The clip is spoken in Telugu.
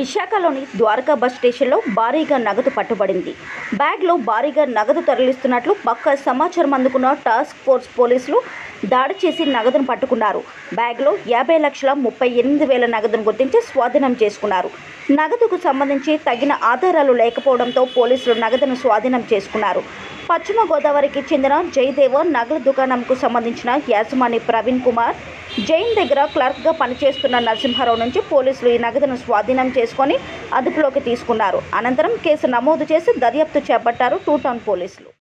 విశాఖలోని ద్వారకా బస్ స్టేషన్లో భారీగా నగదు పట్టుబడింది బ్యాగ్లో భారీగా నగదు తరలిస్తున్నట్లు పక్క సమాచారం అందుకున్న టాస్క్ ఫోర్స్ పోలీసులు దాడి చేసి నగదును పట్టుకున్నారు బ్యాగ్లో యాభై లక్షల ముప్పై ఎనిమిది వేల నగదును గుర్తించి స్వాధీనం చేసుకున్నారు నగదుకు సంబంధించి తగిన ఆధారాలు లేకపోవడంతో పోలీసులు నగదును స్వాధీనం చేసుకున్నారు పశ్చిమ గోదావరికి చెందిన జయదేవ నగల దుకాణంకు సంబంధించిన యాజమాని ప్రవీణ్ కుమార్ జైన్ దగ్గర క్లర్క్గా పనిచేస్తున్న నరసింహారావు నుంచి పోలీసులు ఈ నగదును స్వాధీనం చేసుకొని అదుపులోకి తీసుకున్నారు అనంతరం కేసు నమోదు చేసి దర్యాప్తు చేపట్టారు టూ టౌన్ పోలీసులు